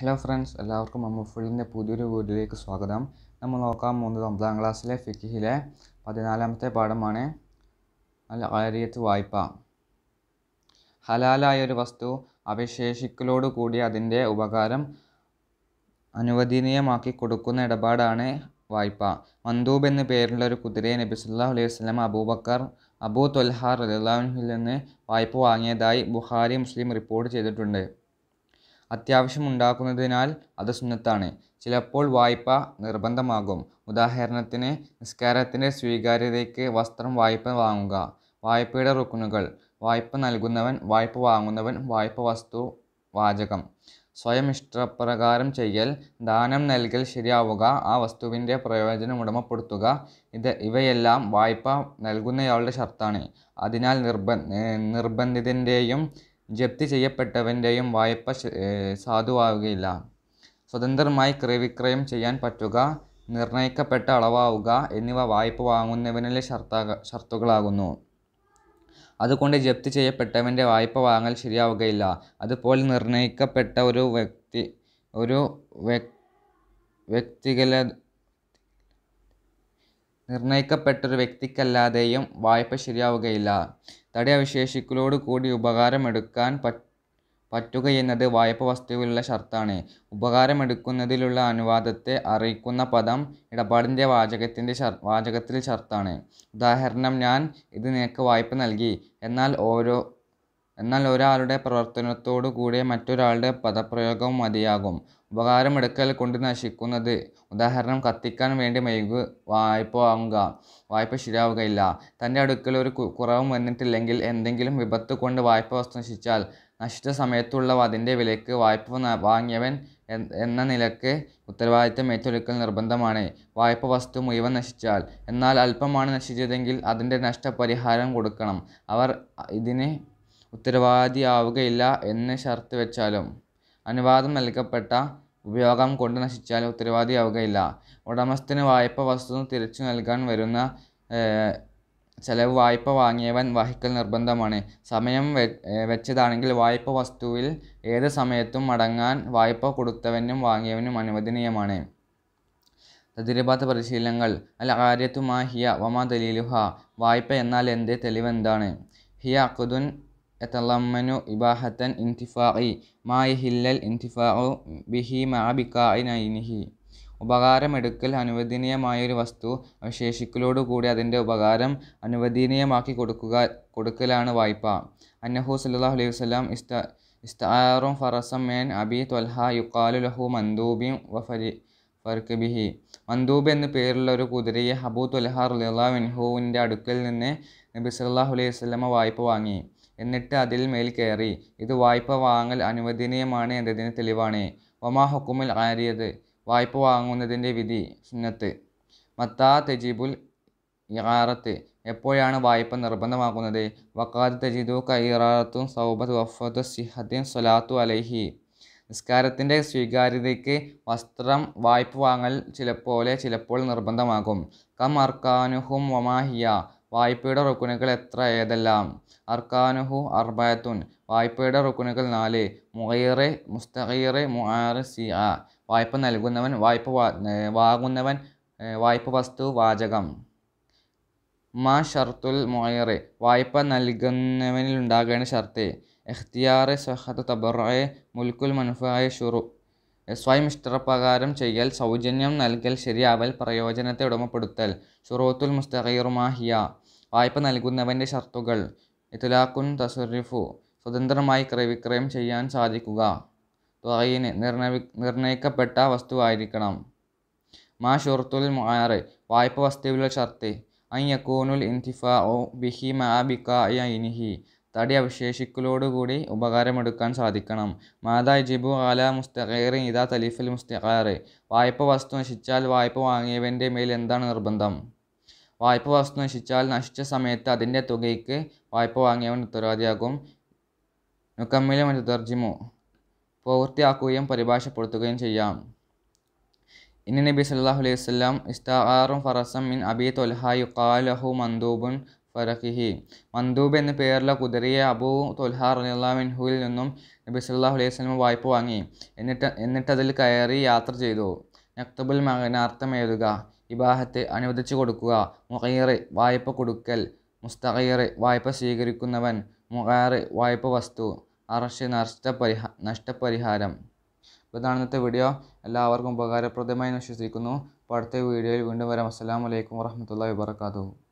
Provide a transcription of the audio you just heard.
hello friends എല്ലാവർക്കും മമ്മഫുള്ളിൻ്റെ പുതിയൊരു വീഡിയോയിലേക്ക് സ്വാഗതം നമ്മൾ നോക്കാൻ പോകുന്നത് ഒമ്പതാം ക്ലാസ്സിലെ ഫിക്കിഹിലെ പതിനാലാമത്തെ പാഠമാണ് അൽ ആരിയത്ത് വായ്പ ഹലാലായ ഒരു വസ്തു അവശേഷിക്കലോട് കൂടി അതിൻ്റെ ഉപകാരം അനുവദനീയമാക്കി കൊടുക്കുന്ന ഇടപാടാണ് വായ്പ മന്ദൂബ് എന്ന പേരുള്ള ഒരു കുതിരയെ നബി സല്ലല്ലാഹു അലൈഹി വസല്ലം അബൂബക്കർ അബൂ തൊൽഹാർ റളിയല്ലാഹുവിൽ നിന്ന് വായ്പ വാങ്ങിയതായി ബുഖാരി മുസ്ലിം റിപ്പോർട്ട് ചെയ്തിട്ടുണ്ട് അത്യാവശ്യം ഉണ്ടാക്കുന്നതിനാൽ അത് സുന്നത്താണ് ചിലപ്പോൾ വായ്പ നിർബന്ധമാകും ഉദാഹരണത്തിന് നിസ്കാരത്തിൻ്റെ സ്വീകാര്യതയ്ക്ക് വസ്ത്രം വായ്പ വാങ്ങുക വായ്പയുടെ റുക്കുനുകൾ വായ്പ നൽകുന്നവൻ വായ്പ വാങ്ങുന്നവൻ വായ്പ വസ്തു വാചകം സ്വയം ഇഷ്ടപ്രകാരം ചെയ്യൽ ദാനം നൽകൽ ശരിയാവുക ആ വസ്തുവിൻ്റെ പ്രയോജനം ഉടമപ്പെടുത്തുക ഇത് ഇവയെല്ലാം വായ്പ നൽകുന്നയാളുടെ ഷർത്താണ് അതിനാൽ നിർബ നിർബന്ധിതൻ്റെയും ജപ്തി ചെയ്യപ്പെട്ടവൻ്റെയും വായ്പ സാധുവാവുകയില്ല സ്വതന്ത്രമായി ക്രയവിക്രയം ചെയ്യാൻ പറ്റുക നിർണയിക്കപ്പെട്ട അളവാവുക എന്നിവ വായ്പ വാങ്ങുന്നവനിലെ ഷർത്താക ഷർത്തുകളാകുന്നു അതുകൊണ്ട് ജപ്തി ചെയ്യപ്പെട്ടവൻ്റെ വായ്പ വാങ്ങൽ ശരിയാവുകയില്ല അതുപോലെ നിർണയിക്കപ്പെട്ട ഒരു വ്യക്തി ഒരു വ്യക്തിഗല നിർണയിക്കപ്പെട്ടൊരു വ്യക്തിക്കല്ലാതെയും വായ്പ ശരിയാവുകയില്ല തടി അവശേഷിക്കലോട് കൂടി ഉപകാരമെടുക്കാൻ പറ്റ് പറ്റുകയെന്നത് വായ്പ വസ്തുവിലുള്ള ഷർത്താണ് ഉപകാരമെടുക്കുന്നതിലുള്ള അനുവാദത്തെ അറിയിക്കുന്ന പദം ഇടപാടിൻ്റെ വാചകത്തിൻ്റെ ഷർ വാചകത്തിൽ ഷർത്താണ് ഉദാഹരണം ഞാൻ ഇത് നിനക്ക് വായ്പ നൽകി എന്നാൽ ഓരോ എന്നാൽ ഒരാളുടെ പ്രവർത്തനത്തോടു കൂടിയ മറ്റൊരാളുടെ പദപ്രയോഗവും മതിയാകും ഉപകാരമെടുക്കൽ കൊണ്ട് നശിക്കുന്നത് ഉദാഹരണം കത്തിക്കാൻ വേണ്ടി മെഴുക് വായ്പ വാങ്ങുക വായ്പ ശരിയാവുകയില്ല തൻ്റെ അടുക്കൽ ഒരു കുറവും വന്നിട്ടില്ലെങ്കിൽ എന്തെങ്കിലും വിപത്ത് കൊണ്ട് വായ്പ വസ്തു നശിച്ചാൽ നശിച്ച സമയത്തുള്ള അതിൻ്റെ വിലയ്ക്ക് വായ്പ വാങ്ങിയവൻ എന്ന നിലക്ക് ഉത്തരവാദിത്തം ഏറ്റെടുക്കൽ നിർബന്ധമാണ് വായ്പ വസ്തു മുഴുവൻ നശിച്ചാൽ എന്നാൽ അല്പമാണ് നശിച്ചതെങ്കിൽ അതിൻ്റെ നഷ്ടപരിഹാരം കൊടുക്കണം അവർ ഇതിന് ഉത്തരവാദിയാവുകയില്ല എന്ന് ഷർത്ത് വെച്ചാലും അനുവാദം നൽകപ്പെട്ട ഉപയോഗം കൊണ്ട് നശിച്ചാൽ ഉത്തരവാദിയാവുകയില്ല ഉടമസ്ഥന് വായ്പ വസ്തു തിരിച്ചു നൽകാൻ വരുന്ന ചെലവ് വായ്പ വാങ്ങിയവൻ വഹിക്കൽ നിർബന്ധമാണ് സമയം വെച്ചതാണെങ്കിൽ വായ്പ വസ്തുവിൽ ഏത് സമയത്തും മടങ്ങാൻ വായ്പ കൊടുത്തവനും വാങ്ങിയവനും അനുവദനീയമാണ് തദ്രിബാത്ത പരിശീലനങ്ങൾ അൽ ആര്യത്തു മാ ഹിയ വമാ ദലീലുഹ വായ്പ എന്നാൽ എന്ത് തെളിവെന്താണ് ഹിയ അഖുദുൻ യതലമ്മനു ഇബാഹത്തൻ ഇൻതിഫാഇ മാ യഹില്ലൽ ഇൻതിഫാഉ ബിഹി മാ ബിക്കാഇനൈനിഹി ഉപകാരമെടുക്കൽ അനുവദനീയമായൊരു വസ്തു അവശേഷിക്കലോടുകൂടി അതിൻ്റെ ഉപകാരം അനുവദനീയമാക്കി കൊടുക്കുക കൊടുക്കലാണ് വായ്പ അന്നഹു സല്ലല്ലാഹു അലൈഹി വസല്ലം ഇസ്ത ഇസ്താറും ഫറസം മേൻ അബി ത്വൽഹ യുക്കാലു ലഹു മന്ദൂബിം വഫരി ഫർക്കബിഹി മന്ദൂബ് എന്ന പേരുള്ള ഒരു കുതിരയെ ഹബൂ ത്വൽഹ റളിയല്ലാഹു അൻഹുവിൻ്റെ അടുക്കൽ നിന്ന് നബി സല്ലല്ലാഹു അലൈഹി വസല്ലമ വായ്പ വാങ്ങി എന്നിട്ട് അതിൽ മേൽ കയറി ഇത് വായ്പ വാങ്ങൽ അനുവദനീയമാണ് എന്നതിന് തെളിവാണ് വമാ ഹുക്കുമുൽ ആരിയത് വായ്പ വാങ്ങുന്നതിൻ്റെ വിധി സുന്നത്ത് മത്താ തെജീബുൽ ഇറാറത്ത് എപ്പോഴാണ് വായ്പ നിർബന്ധമാക്കുന്നത് വക്കാത്ത് തെജിദു കൈറാറത്തും സൗബത്ത് വഫത്ത് സിഹത്തിൻ സ്വലാത്തു അലൈഹി നിസ്കാരത്തിൻ്റെ സ്വീകാര്യതയ്ക്ക് വസ്ത്രം വായ്പ വാങ്ങൽ ചിലപ്പോലെ ചിലപ്പോൾ നിർബന്ധമാകും കം അർക്കാനുഹും വമാഹിയ വായ്പയുടെ റുക്കുനുകൾ എത്ര ഏതെല്ലാം അർക്കാനുഹു അർബായത്തുൻ വായ്പയുടെ റുക്കുനുകൾ നാല് മുഗൈറ് മുസ്തഖീറ് മുആറ് സിഅ വായ്പ നൽകുന്നവൻ വായ്പ വാങ്ങുന്നവൻ വായ്പ വസ്തു വാചകം മാ ഷർത്തുൽ മുയറ് വായ്പ നൽകുന്നവനിൽ ഉണ്ടാകേണ്ട ഷർത്ത് എഖ്തിയാറ് സഹത്ത് തബറയെ മുൽക്കുൽ മനുഫായ ഷുറു സ്വയം ഇഷ്ടപ്രകാരം ചെയ്യൽ സൗജന്യം നൽകൽ ശരിയാവൽ പ്രയോജനത്തെ ഉടമപ്പെടുത്തൽ ഷുറൂത്തുൽ മുസ്തഖീറുമാഹിയ വായ്പ നൽകുന്നവൻ്റെ ഷർത്തുകൾ ഇതുലാക്കുൻ തസറിഫു സ്വതന്ത്രമായി ക്രയവിക്രയം ചെയ്യാൻ സാധിക്കുക ത്വയിന് നിർണയി നിർണയിക്കപ്പെട്ട വസ്തുവായിരിക്കണം മാ ഷുർത്തുൽ മുആറ് വായ്പ വസ്തുവിലുള്ള ഷർത്ത് അൻ യക്കൂനുൽ ഇൻതിഫാ ഒ ബിഹി മാ ബിക്കായിനിഹി തടി അവശേഷിക്കലോടുകൂടി ഉപകാരമെടുക്കാൻ സാധിക്കണം മാതാ ജിബു ആല മുസ്തഖീർ ഇതാ തലീഫൽ മുസ്തഖാറ് വായ്പ വസ്തു നശിച്ചാൽ വായ്പ വാങ്ങിയവൻ്റെ മേൽ എന്താണ് നിർബന്ധം വായ്പ വസ്തു നശിച്ചാൽ നശിച്ച സമയത്ത് അതിൻ്റെ തുകയ്ക്ക് വായ്പ വാങ്ങിയവൻ ഉത്തരവാദിയാകും നുക്കമ്മിലും തർജിമു പൂർത്തിയാക്കുകയും പരിഭാഷപ്പെടുത്തുകയും ചെയ്യാം ഇനി നബി സല്ലല്ലാഹു അലൈഹി വസല്ലം ഇസ്താറും ഫറസം മിൻ അബി തൊൽഹ യുക്കാലഹു മന്ദൂബുൻ ഫറഖിഹി മന്ദൂബ് എന്ന പേരുള്ള കുതിരയെ അബൂ തൊൽഹ റളിയല്ലാഹു അൻഹുവിൽ നിന്നും നബി സല്ലല്ലാഹു അലൈഹി വസല്ലം വായ്പ വാങ്ങി എന്നിട്ട് എന്നിട്ടതിൽ കയറി യാത്ര ചെയ്തു നക്തബുൽ മകനാർത്ഥം എഴുതുക ഇബാഹത്ത് അനുവദിച്ചു കൊടുക്കുക മുഖയ്യറ് വായ്പ കൊടുക്കൽ മുസ്തഖയ്യറ് വായ്പ സ്വീകരിക്കുന്നവൻ മുഖാറ് വായ്പ വസ്തു അറഷ് നഷ്ടപരിഹാ നഷ്ടപരിഹാരം അപ്പോൾ ഇതാണ് ഇന്നത്തെ വീഡിയോ എല്ലാവർക്കും ഉപകാരപ്രദമായി എന്ന് വിശ്വസിക്കുന്നു അപ്പോൾ അടുത്ത വീഡിയോയിൽ വീണ്ടും വരാം അസ്സലാമു അലൈക്കും വറഹ്മത്തുള്ളാഹി വബറകാതുഹു